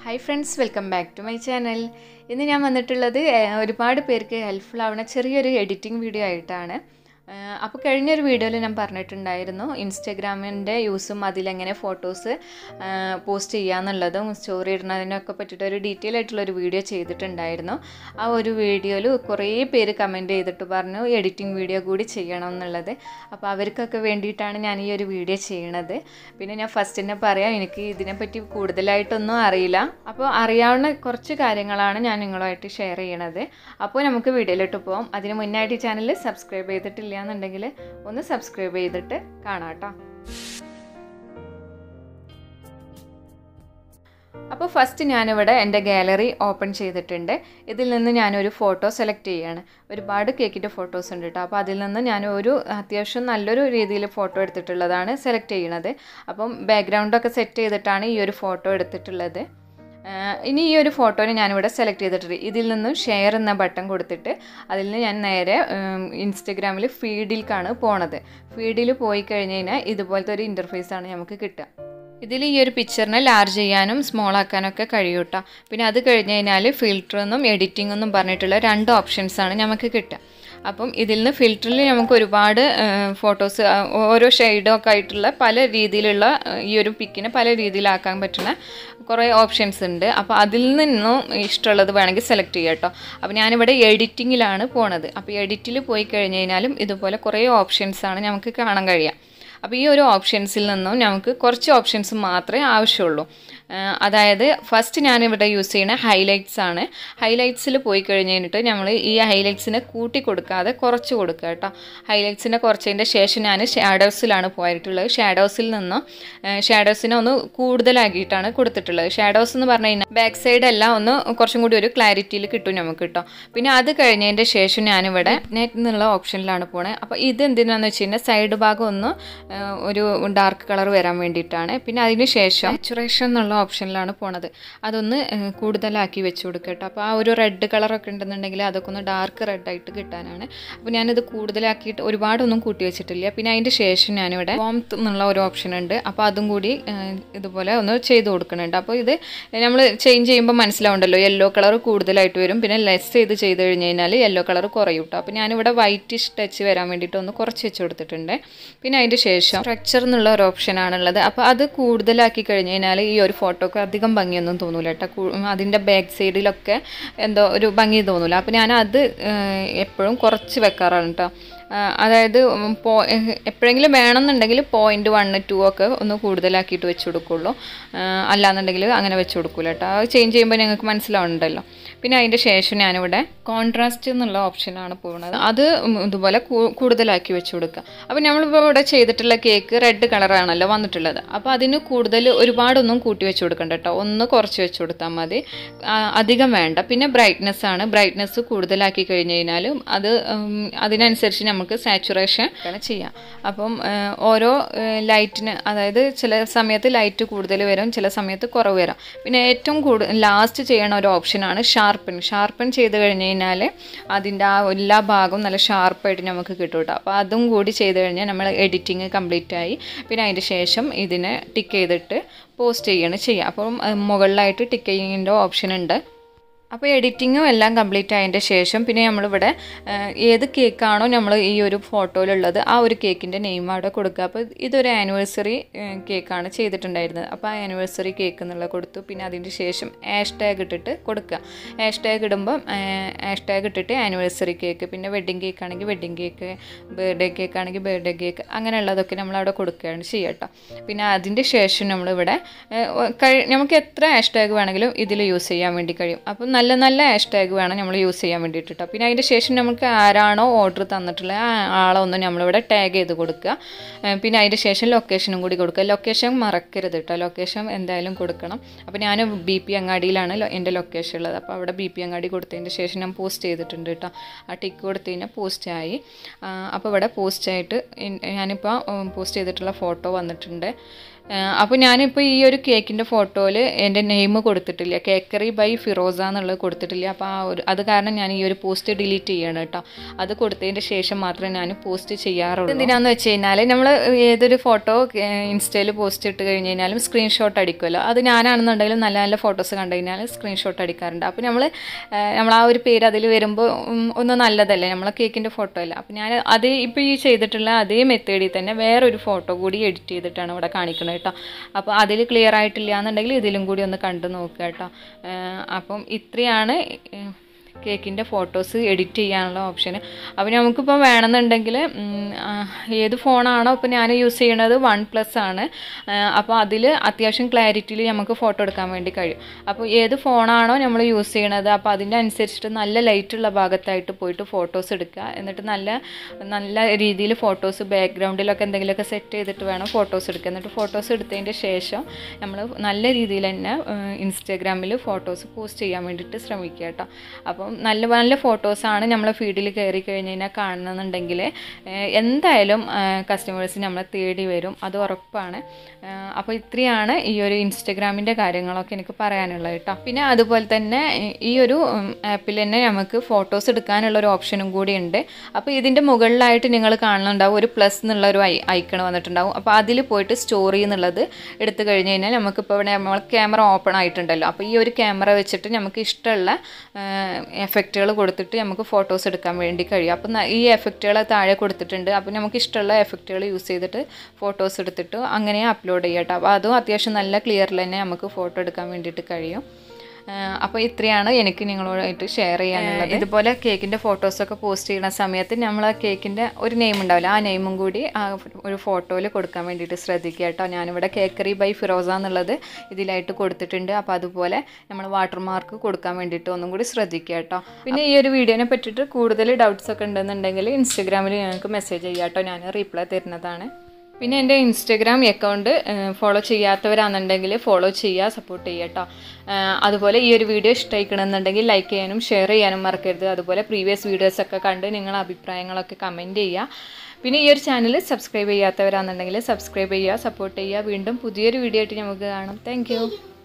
hi friends welcome back to my channel ഇന്ന് ഞാൻ വന്നിട്ടുള്ളത് ഏഹ്, ഒരുപാട് പേർക്ക് ഹെൽപ്ഫുൾ ആവുന്ന ചെറിയൊരു എഡിറ്റിംഗ് വീഡിയോ ആയിട്ടാണ് അപ്പോൾ കഴിഞ്ഞൊരു വീഡിയോയിൽ ഞാൻ പറഞ്ഞിട്ടുണ്ടായിരുന്നു ഇൻസ്റ്റഗ്രാമിൻ്റെ യൂസും അതിലെങ്ങനെ ഫോട്ടോസ് പോസ്റ്റ് ചെയ്യാന്നുള്ളതും സ്റ്റോറി ഇടുന്നതിനൊക്കെ പറ്റിയിട്ട് ഒരു ഡീറ്റെയിൽ ആയിട്ടുള്ളൊരു വീഡിയോ ചെയ്തിട്ടുണ്ടായിരുന്നു ആ ഒരു വീഡിയോയിൽ കുറേ പേര് കമൻറ്റ് ചെയ്തിട്ട് പറഞ്ഞു എഡിറ്റിംഗ് വീഡിയോ കൂടി ചെയ്യണം എന്നുള്ളത് അപ്പോൾ അവർക്കൊക്കെ വേണ്ടിയിട്ടാണ് ഞാൻ ഈ ഒരു വീഡിയോ ചെയ്യണത് പിന്നെ ഞാൻ ഫസ്റ്റ് തന്നെ പറയാം എനിക്ക് ഇതിനെപ്പറ്റി കൂടുതലായിട്ടൊന്നും അറിയില്ല അപ്പോൾ അറിയാവുന്ന കുറച്ച് കാര്യങ്ങളാണ് ഞാൻ നിങ്ങളുമായിട്ട് ഷെയർ ചെയ്യണത് അപ്പോൾ നമുക്ക് വീഡിയോയിലോട്ട് പോകാം അതിന് മുന്നായിട്ട് ഈ ചാനൽ സബ്സ്ക്രൈബ് ചെയ്തിട്ടില്ല എന്നുണ്ടെങ്കിൽ ഒന്ന് സബ്സ്ക്രൈബ് ചെയ്തിട്ട് കാണാം കേട്ടോ അപ്പോൾ ഫസ്റ്റ് ഞാനിവിടെ എൻ്റെ ഗാലറി ഓപ്പൺ ചെയ്തിട്ടുണ്ട് ഇതിൽ നിന്ന് ഞാനൊരു ഫോട്ടോ സെലക്ട് ചെയ്യുകയാണ് ഒരുപാട് കേക്കിൻ്റെ ഫോട്ടോസ് ഉണ്ട് കേട്ടോ അപ്പോൾ അതിൽ നിന്ന് ഞാൻ ഒരു അത്യാവശ്യം നല്ലൊരു രീതിയിൽ ഫോട്ടോ എടുത്തിട്ടുള്ളതാണ് സെലക്ട് ചെയ്യണത് അപ്പം ബാക്ക്ഗ്രൗണ്ടൊക്കെ സെറ്റ് ചെയ്തിട്ടാണ് ഈ ഒരു ഫോട്ടോ എടുത്തിട്ടുള്ളത് ആഹ് ഇനി ഈ ഒരു ഫോട്ടോനെ ഞാനിവിടെ സെലക്ട് ചെയ്തിട്ടുണ്ട് ഇതിൽ നിന്നും ഷെയർ എന്ന ബട്ടൺ കൊടുത്തിട്ട് അതിൽ നിന്ന് ഞാൻ നേരെ ഇൻസ്റ്റഗ്രാമിൽ ഫീഡിലേക്കാണ് പോണത് ഫീഡിൽ പോയി കഴിഞ്ഞ് കഴിഞ്ഞാൽ ഇതുപോലത്തെ ഒരു ഇൻ്റർഫേസ് ആണ് നമുക്ക് കിട്ടുക ഇതിൽ ഈ ഒരു പിക്ചറിനെ ലാർജ് ചെയ്യാനും സ്മോൾ ആക്കാനൊക്കെ കഴിയും കേട്ടോ പിന്നെ അത് കഴിഞ്ഞ് കഴിഞ്ഞാൽ ഫിൽറ്റർ എന്നും എഡിറ്റിംഗ് എന്നും പറഞ്ഞിട്ടുള്ള രണ്ട് ഓപ്ഷൻസ് ആണ് നമുക്ക് കിട്ടുക അപ്പം ഇതിൽ നിന്ന് ഫിൽറ്ററിൽ നമുക്ക് ഒരുപാട് ഫോട്ടോസ് ഓരോ ഷെയ്ഡൊക്കെ ആയിട്ടുള്ള പല രീതിയിലുള്ള ആ, ഈ ഒരു പിക്കിനെ പല രീതിയിലാക്കാൻ പറ്റുന്ന കുറേ ഓപ്ഷൻസ് ഉണ്ട് അപ്പോൾ അതിൽ നിന്നും ഇഷ്ടമുള്ളത് വേണമെങ്കിൽ സെലക്ട് ചെയ്യാം കേട്ടോ അപ്പോൾ ഞാനിവിടെ എഡിറ്റിങ്ങിലാണ് പോണത് അപ്പോൾ എഡിറ്റിൽ പോയി കഴിഞ്ഞ് കഴിഞ്ഞാലും ഇതുപോലെ കുറേ ഓപ്ഷൻസ് ആണ് നമുക്ക് കാണാൻ കഴിയുക അപ്പോൾ ഈ ഒരു ഓപ്ഷൻസിൽ നിന്നും നമുക്ക് കുറച്ച് ഓപ്ഷൻസ് മാത്രമേ ആവശ്യമുള്ളൂ ആ, അതായത് ഫസ്റ്റ് ഞാനിവിടെ യൂസ് ചെയ്യുന്ന ഹൈലൈറ്റ്സ് ആണ് ഹൈലൈറ്റ്സിൽ പോയി കഴിഞ്ഞ് കഴിഞ്ഞിട്ട് നമ്മൾ ഈ ഹൈലൈറ്റ്സിനെ കൂട്ടി കൊടുക്കാതെ കുറച്ച് കൊടുക്കുക കേട്ടോ ഹൈലൈറ്റ്സിനെ കുറച്ചതിൻ്റെ ശേഷം ഞാൻ ഷാഡോസിലാണ് പോയിട്ടുള്ളത് ഷാഡോസിൽ നിന്നും ഷാഡോസിനെ ഒന്ന് കൂടുതലാക്കിയിട്ടാണ് കൊടുത്തിട്ടുള്ളത് ഷാഡോസ് എന്ന് പറഞ്ഞു കഴിഞ്ഞാൽ ബാക്ക് സൈഡ് എല്ലാം ഒന്ന് കുറച്ചും കൂടി ഒരു ക്ലാരിറ്റിയിൽ കിട്ടും നമുക്ക് കേട്ടോ പിന്നെ അത് കഴിഞ്ഞതിൻ്റെ ശേഷം ഞാനിവിടെ നെറ്റ് എന്നുള്ള ഓപ്ഷനിലാണ് പോണത് അപ്പോൾ ഇത് എന്തിനാന്ന് വെച്ച് കഴിഞ്ഞാൽ സൈഡ് ഭാഗം ഒന്ന് ആ, ഒരു ഡാർക്ക് കളർ വരാൻ വേണ്ടിയിട്ടാണ് പിന്നെ അതിന് ശേഷം സാച്ചുറേഷൻ എന്നുള്ള ഓപ്ഷനിലാണ് പോണത് അതൊന്ന് ആ, കൂടുതലാക്കി വെച്ച് കൊടുക്കുക കേട്ടോ അപ്പോൾ ആ ഒരു റെഡ് കളറൊക്കെ ഉണ്ടെന്നുണ്ടെങ്കിൽ അതൊക്കെ ഒന്ന് ഡാർക്ക് റെഡ് ആയിട്ട് കിട്ടാനാണ് അപ്പോൾ ഞാനിത് കൂടുതലാക്കിയിട്ട് ഒരുപാടൊന്നും കൂട്ടി വെച്ചിട്ടില്ല പിന്നെ അതിൻ്റെ ശേഷം ഞാനിവിടെ വോംത്ത് എന്നുള്ള ഒരു ഓപ്ഷൻ ഉണ്ട് അപ്പോൾ അതും കൂടി ആ, ഇതുപോലെ ഒന്ന് ചെയ്ത് കൊടുക്കുന്നുണ്ട് അപ്പോൾ ഇത് നമ്മൾ ചേഞ്ച് ചെയ്യുമ്പോൾ മനസ്സിലാവുണ്ടല്ലോ യെല്ലോ കളർ കൂടുതലായിട്ട് വരും പിന്നെ ലെസ് ചെയ്ത് ചെയ്ത് കഴിഞ്ഞ് കഴിഞ്ഞാൽ യെല്ലോ കളർ കുറയും കേട്ടോ അപ്പോൾ ഞാനിവിടെ വൈറ്റിഷ് ടച്ച് വരാൻ വേണ്ടിയിട്ട് ഒന്ന് കുറച്ച് വെച്ച് കൊടുത്തിട്ടുണ്ട് പിന്നെ അതിൻ്റെ ശേഷം സ്ട്രക്ചർ എന്നുള്ള ഒരു ഓപ്ഷൻ ആണുള്ളത് അപ്പോൾ അത് കൂടുതലാക്കി കഴിഞ്ഞ് കഴിഞ്ഞാൽ ഈ ഒരു ഫോട്ടോക്ക് അധികം ഭംഗിയൊന്നും തോന്നൂല കേട്ടോ കൂ- അതിൻ്റെ ബാക്ക് സൈഡിലൊക്കെ എന്തോ ഒരു ഭംഗി തോന്നൂല അപ്പോൾ ഞാൻ അത് എപ്പോഴും കുറച്ച് വെക്കാറാണ് കേട്ടോ ആ, അതായത് ഉം പോ എപ്പോഴെങ്കിലും വേണമെന്നുണ്ടെങ്കിൽ പോയിൻറ്റ് വൺ ടു ഒക്കെ ഒന്ന് കൂടുതലാക്കിയിട്ട് വെച്ച് കൊടുക്കുള്ളൂ ആ, അല്ലാന്നുണ്ടെങ്കിൽ അങ്ങനെ വെച്ച് കൊടുക്കൂല കേട്ടോ അത് ചേഞ്ച് ചെയ്യുമ്പോൾ ഞങ്ങൾക്ക് മനസ്സിലാവുന്നുണ്ടല്ലോ പിന്നെ അതിൻ്റെ ശേഷം ഞാനിവിടെ കോൺട്രാസ്റ്റ് എന്നുള്ള ഓപ്ഷനാണ് പോകുന്നത് അത് ഉം ഇതുപോലെ കൂ- കൂടുതലാക്കി വെച്ച് കൊടുക്കുക അപ്പോൾ നമ്മളിപ്പോൾ ഇവിടെ ചെയ്തിട്ടുള്ള കേക്ക് റെഡ് കളറാണല്ലോ വന്നിട്ടുള്ളത് അപ്പോൾ അതിന് കൂടുതൽ ഒരുപാടൊന്നും കൂട്ടി വെച്ച് കൊടുക്കണ്ട കേട്ടോ ഒന്ന് കുറച്ച് വെച്ച് കൊടുത്താൽ മതി ആ, അധികം വേണ്ട പിന്നെ ബ്രൈറ്റ്നെസ് ആണ് ബ്രൈറ്റ്നെസ് കൂടുതലാക്കി കഴിഞ്ഞ് കഴിഞ്ഞാലും അത് ഉം, അതിനനുസരിച്ച് നമുക്ക് സാച്ചുറേഷൻ ആണ് ചെയ്യാം അപ്പം ആ, ഓരോ ലൈറ്റിന് അതായത് ചില സമയത്ത് ലൈറ്റ് കൂടുതൽ വരും ചില സമയത്ത് കുറവ് വരാം പിന്നെ ഏറ്റവും കൂടുതൽ ലാസ്റ്റ് ചെയ്യണ ഒരു ഓപ്ഷനാണ് ഷാർപ്പൻ ഷാർപ്പൻ ചെയ്ത് കഴിഞ്ഞ് കഴിഞ്ഞാൽ അതിൻ്റെ ആ എല്ലാ ഭാഗവും നല്ല ഷാർപ്പായിട്ട് നമുക്ക് കിട്ടും കേട്ടോ അപ്പോൾ അതും കൂടി ചെയ്ത് കഴിഞ്ഞാൽ നമ്മൾ എഡിറ്റിങ് കംപ്ലീറ്റ് ആയി പിന്നെ അതിൻ്റെ ശേഷം ഇതിനെ ടിക്ക് ചെയ്തിട്ട് പോസ്റ്റ് ചെയ്യാണ് ചെയ്യുക അപ്പം ആ, മുകളിലായിട്ട് ടിക്ക് ചെയ്യുന്നതിൻ്റെ ഓപ്ഷൻ ഉണ്ട് അപ്പോൾ എഡിറ്റിങ്ങും എല്ലാം കംപ്ലീറ്റ് ആയതിൻ്റെ ശേഷം പിന്നെ നമ്മളിവിടെ ആ, ഏത് കേക്കാണോ നമ്മൾ ഈ ഒരു ഫോട്ടോയിലുള്ളത് ആ ഒരു കേക്കിൻ്റെ നെയിം അവിടെ കൊടുക്കുക അപ്പോൾ ഇതൊരു ആനിവേഴ്സറി കേക്കാണ് ചെയ്തിട്ടുണ്ടായിരുന്നത് അപ്പോൾ ആ ആനിവേഴ്സറി കേക്ക് എന്നുള്ളത് കൊടുത്തു പിന്നെ അതിൻ്റെ ശേഷം ഹാഷ് ടാഗ് ഇട്ടിട്ട് കൊടുക്കുക ഹാഷ് ടാഗ് ഇടുമ്പം ഹാഷ് ടാഗ് ഇട്ടിട്ട് ആനിവേഴ്സറി കേക്ക് പിന്നെ വെഡ്ഡിങ് കേക്ക് ആണെങ്കിൽ വെഡ്ഡിങ് കേക്ക് ബർത്ത്ഡേ കേക്ക് ആണെങ്കിൽ ബർത്ത്ഡേ കേക്ക് അങ്ങനെയുള്ളതൊക്കെ നമ്മൾ അവിടെ കൊടുക്കുകയാണ് ചെയ്യട്ടോ പിന്നെ അതിൻ്റെ ശേഷം നമ്മളിവിടെ ഏഹ്, കഴി- നമുക്ക് എത്ര ഹാഷ് ടാഗ് വേണമെങ്കിലും ഇതിൽ യൂസ് ചെയ്യാൻ വേണ്ടി കഴിയും അപ്പം നല്ല നല്ല ഹാഷ് ടാഗ് വേണം നമ്മൾ യൂസ് ചെയ്യാൻ വേണ്ടിയിട്ട് കേട്ടോ പിന്നെ അതിൻ്റെ ശേഷം നമുക്ക് ആരാണോ ഓർഡർ തന്നിട്ടുള്ളത് ആ ആളെ ഒന്ന് നമ്മളിവിടെ ടാഗ് ചെയ്ത് കൊടുക്കുക ഏഹ്, പിന്നെ അതിൻ്റെ ശേഷം ലൊക്കേഷനും കൂടി കൊടുക്കുക ലൊക്കേഷൻ മറക്കരുത് കേട്ടോ ലൊക്കേഷൻ എന്തായാലും കൊടുക്കണം അപ്പോൾ ഞാൻ ബി പി അങ്ങാടിയിലാണ് ലൊ- എൻ്റെ ലൊക്കേഷൻ ഉള്ളത് അപ്പോൾ അവിടെ ബി പി അങ്ങാടി കൊടുത്തതിൻ്റെ ശേഷം ഞാൻ പോസ്റ്റ് ചെയ്തിട്ടുണ്ട് കേട്ടോ ആ ടിക്ക് കൊടുത്തു കഴിഞ്ഞാൽ പോസ്റ്റ് ആയി ആ, അപ്പോൾ ഇവിടെ പോസ്റ്റ് ആയിട്ട് ഇൻ- ഞാനിപ്പോൾ പോസ്റ്റ് ചെയ്തിട്ടുള്ള ഫോട്ടോ വന്നിട്ടുണ്ട് അപ്പോൾ ഞാനിപ്പോൾ ഈ ഒരു കേക്കിൻ്റെ ഫോട്ടോയിൽ എൻ്റെ നെയിം കൊടുത്തിട്ടില്ല കേക്കറി ബൈ ഫിറോസ എന്നുള്ളത് കൊടുത്തിട്ടില്ല അപ്പോൾ ആ ഒരു അത് കാരണം ഞാൻ ഈ ഒരു പോസ്റ്റ് ഡിലീറ്റ് ചെയ്യണം കേട്ടോ അത് കൊടുത്തതിൻ്റെ ശേഷം മാത്രമേ ഞാൻ പോസ്റ്റ് ചെയ്യാറുള്ളൂ എന്തിനാന്ന് വെച്ച് കഴിഞ്ഞാൽ നമ്മൾ ഏതൊരു ഫോട്ടോ ഇൻസ്റ്റയിൽ പോസ്റ്റ് ഇട്ട് കഴിഞ്ഞ് കഴിഞ്ഞാലും സ്ക്രീൻഷോട്ട് അടിക്കുമല്ലോ അത് ഞാനാണെന്നുണ്ടെങ്കിലും നല്ല നല്ല ഫോട്ടോസ് കണ്ടു കഴിഞ്ഞാൽ സ്ക്രീൻഷോട്ട് അടിക്കാറുണ്ട് അപ്പോൾ നമ്മൾ നമ്മൾ ആ ഒരു പേര് അതിൽ വരുമ്പോൾ ഉം, ഒന്ന് നല്ലതല്ലേ നമ്മളെ കേക്കിൻ്റെ ഫോട്ടോ അല്ല അപ്പോൾ ഞാൻ അതേ ഇപ്പോൾ ഈ ചെയ്തിട്ടുള്ള അതേ മെത്തേഡിൽ തന്നെ വേറൊരു ഫോട്ടോ കൂടി എഡിറ്റ് ചെയ്തിട്ടാണ് ഇവിടെ കാണിക്കുന്നത് കേട്ടോ അപ്പോൾ അതിൽ ക്ലിയർ ആയിട്ടില്ല എന്നുണ്ടെങ്കിൽ ഇതിലും കൂടി ഒന്ന് കണ്ടു നോക്കുക കേട്ടോ ഏഹ് അപ്പം ഇത്രയാണ് ഏഹ് കേക്കിൻ്റെ ഫോട്ടോസ് എഡിറ്റ് ചെയ്യാനുള്ള ഓപ്ഷൻ അപ്പോൾ നമുക്കിപ്പോൾ വേണമെന്നുണ്ടെങ്കിൽ ഉം, ആ, ഏത് ഫോണാണോ ഇപ്പോൾ ഞാൻ യൂസ് ചെയ്യണത് വൺ പ്ലസ് ആണ് അപ്പോൾ അതിൽ അത്യാവശ്യം ക്ലാരിറ്റിയിൽ നമുക്ക് ഫോട്ടോ എടുക്കാൻ വേണ്ടി കഴിയും അപ്പോൾ ഏത് ഫോണാണോ നമ്മൾ യൂസ് ചെയ്യണത് അപ്പോൾ അതിൻ്റെ അനുസരിച്ചിട്ട് നല്ല ലൈറ്റുള്ള ഭാഗത്തായിട്ട് പോയിട്ട് ഫോട്ടോസ് എടുക്കുക എന്നിട്ട് നല്ല നല്ല രീതിയിൽ ഫോട്ടോസ് ബാക്ക്ഗ്രൗണ്ടിലൊക്കെ എന്തെങ്കിലുമൊക്കെ സെറ്റ് ചെയ്തിട്ട് വേണം ഫോട്ടോസ് എടുക്കുക എന്നിട്ട് ഫോട്ടോസ് എടുത്തതിൻ്റെ ശേഷം നമ്മൾ നല്ല രീതിയിൽ തന്നെ ഇൻസ്റ്റാഗ്രാമിൽ ഫോട്ടോസ് പോസ്റ്റ് ചെയ്യാൻ വേണ്ടിയിട്ട് ശ്രമിക്കുക കേട്ടോ അപ്പം നല്ല നല്ല ഫോട്ടോസാണ് നമ്മളെ ഫീഡിൽ കയറി കഴിഞ്ഞ് കഴിഞ്ഞാൽ കാണുന്നുണ്ടെങ്കിൽ എന്തായാലും കസ്റ്റമേഴ്സ് നമ്മളെ തേടി വരും അത് ഉറപ്പാണ് ഏഹ് അപ്പോൾ ഇത്രയാണ് ഈ ഒരു ഇൻസ്റ്റഗ്രാമിൻ്റെ കാര്യങ്ങളൊക്കെ എനിക്ക് പറയാനുള്ളത് കേട്ടോ പിന്നെ അതുപോലെ തന്നെ ഈ ഒരു ആപ്പിൽ തന്നെ നമുക്ക് ഫോട്ടോസ് എടുക്കാനുള്ള ഒരു ഓപ്ഷനും കൂടി ഉണ്ട് അപ്പോൾ ഇതിൻ്റെ മുകളിലായിട്ട് നിങ്ങൾ കാണുന്നുണ്ടാവും ഒരു പ്ലസ് എന്നുള്ള ഒരു ഐ ഐക്കൺ വന്നിട്ടുണ്ടാവും അപ്പോൾ അതിൽ പോയിട്ട് സ്റ്റോറി എന്നുള്ളത് എടുത്തു കഴിഞ്ഞ് കഴിഞ്ഞാൽ നമുക്കിപ്പോൾ ഇവിടെ നമ്മൾ ക്യാമറ ഓപ്പൺ ആയിട്ടുണ്ടല്ലോ അപ്പോൾ ഈ ഒരു ക്യാമറ വെച്ചിട്ട് നമുക്ക് ഇഷ്ടമുള്ള എഫക്റ്റുകൾ കൊടുത്തിട്ട് നമുക്ക് ഫോട്ടോസ് എടുക്കാൻ വേണ്ടി കഴിയും അപ്പോൾ ന- ഈ എഫക്റ്റുകൾ താഴെ കൊടുത്തിട്ടുണ്ട് അപ്പോൾ നമുക്ക് ഇഷ്ടമുള്ള എഫക്റ്റുകൾ യൂസ് ചെയ്തിട്ട് ഫോട്ടോസ് എടുത്തിട്ട് അങ്ങനെ അപ്ലോഡ് ചെയ്യാം കേട്ടോ അപ്പോൾ അതും അത്യാവശ്യം നല്ല ക്ലിയറിൽ തന്നെ നമുക്ക് ഫോട്ടോ എടുക്കാൻ വേണ്ടിയിട്ട് കഴിയും അപ്പോൾ ഇത്രയാണ് എനിക്ക് നിങ്ങളോടായിട്ട് ഷെയർ ചെയ്യാനുള്ളത് ഇതുപോലെ കേക്കിൻ്റെ ഫോട്ടോസൊക്കെ പോസ്റ്റ് ചെയ്യുന്ന സമയത്ത് നമ്മൾ ആ കേക്കിൻ്റെ ഒരു നെയിം ഉണ്ടാവില്ല ആ നെയിമും കൂടി ആ ഒരു ഫോട്ടോയിൽ കൊടുക്കാൻ വേണ്ടിയിട്ട് ശ്രദ്ധിക്കുക കേട്ടോ ഞാനിവിടെ കേക്കറി ബൈ ഫിറോസ എന്നുള്ളത് ഇതിലായിട്ട് കൊടുത്തിട്ടുണ്ട് അപ്പോൾ അതുപോലെ നമ്മൾ വാട്ടർ മാർക്ക് കൊടുക്കാൻ വേണ്ടിയിട്ട് ഒന്നും കൂടി ശ്രദ്ധിക്കുക കേട്ടോ പിന്നെ ഈ ഒരു വീഡിയോനെ പറ്റിയിട്ട് കൂടുതൽ ഡൗട്ട്സ് ഒക്കെ ഉണ്ടെന്നുണ്ടെങ്കിൽ ഇൻസ്റ്റഗ്രാമിൽ ഞങ്ങൾക്ക് മെസ്സേജ് ചെയ്യാം കേട്ടോ ഞാൻ റീപ്ലൈ തരുന്നതാണ് പിന്നെ എൻ്റെ ഇൻസ്റ്റഗ്രാം അക്കൗണ്ട് ഫോളോ ചെയ്യാത്തവരാണെന്നുണ്ടെങ്കിൽ ഫോളോ ചെയ്യുക സപ്പോർട്ട് ചെയ്യുക കേട്ടോ അതുപോലെ ഈ ഒരു വീഡിയോ ഇഷ്ടമായിക്കണമെന്നുണ്ടെങ്കിൽ ലൈക്ക് ചെയ്യാനും ഷെയർ ചെയ്യാനും മറക്കരുത് അതുപോലെ പ്രീവിയസ് വീഡിയോസൊക്കെ കണ്ട് നിങ്ങളുടെ അഭിപ്രായങ്ങളൊക്കെ കമൻറ്റ് ചെയ്യുക പിന്നെ ഈ ഒരു ചാനൽ സബ്സ്ക്രൈബ് ചെയ്യാത്തവരാണെന്നുണ്ടെങ്കിൽ സബ്സ്ക്രൈബ് ചെയ്യുക സപ്പോർട്ട് ചെയ്യുക വീണ്ടും പുതിയൊരു വീഡിയോ ആയിട്ട് നമുക്ക് കാണാം താങ്ക്